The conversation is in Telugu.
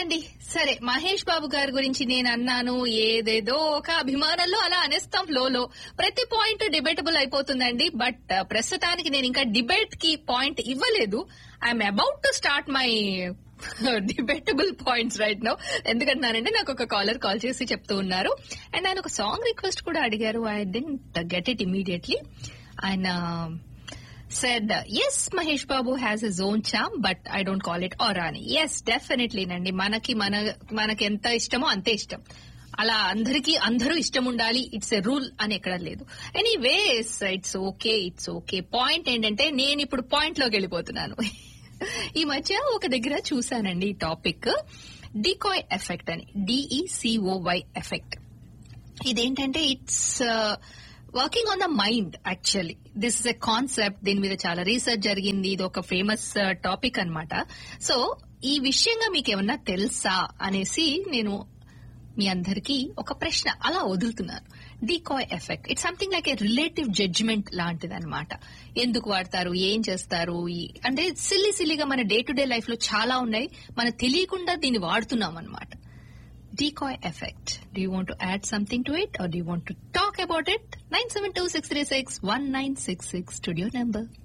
ఏముందండి సరే మహేష్ బాబు గారి గురించి నేను అన్నాను ఏదేదో ఒక అభిమానంలో అలా అనేస్తాం ఫ్లోలో ప్రతి పాయింట్ డిబేటబుల్ అయిపోతుందండి బట్ ప్రస్తుతానికి నేను ఇంకా డిబేట్ కి పాయింట్ ఇవ్వలేదు I'm about to start my debatable points right no ఎందుకంటున్నానంటే నాకు ఒక కాలర్ కాల్ చేసి చెప్తూ ఉన్నారు అండ్ ఆయన ఒక సాంగ్ రిక్వెస్ట్ కూడా అడిగారు I didn't get it immediately ఆయన said, yes, Mahesh Babu has his own charm, but I don't call it aura అని ఎస్ డెఫినెట్లీ నండి మనకి మన మనకి ఎంత ఇష్టమో అంతే ఇష్టం అలా అందరికీ అందరూ ఇష్టం ఉండాలి ఇట్స్ ఎ రూల్ అని ఎక్కడ లేదు anyways it's okay it's okay point ఏంటంటే నేను ఇప్పుడు పాయింట్ లోకి వెళ్ళిపోతున్నాను ఈ మధ్య ఒక దగ్గర చూసానండి ఈ టాపిక్ డికాయ్ ఎఫెక్ట్ అని డిఈసిఓవై ఎఫెక్ట్ ఇదేంటంటే it's working on the mind actually this is a concept దీని మీద చాలా రీసెర్చ్ జరిగింది ఇది ఒక ఫేమస్ టాపిక్ అన్నమాట సో ఈ విషయంగా మీకు ఏమన్నా తెలుసా అనేసి నేను మీ అందరికీ ఒక ప్రశ్న అలా వదులుతున్నాను decoy effect it's something like a relative judgement లాంటిది అనమాట ఎందుకు వాడతారు ఏం చేస్తారు ఈ- అంటే సిల్లి సిల్లిగా మన డే టు డే లైఫ్ లో చాలా ఉన్నాయి మనకు తెలియకుండా దీన్ని వాడుతున్నాం అనమాట decoy effect. Do you want to add something to it or do you want to talk about it? 972-636-1966 studio number.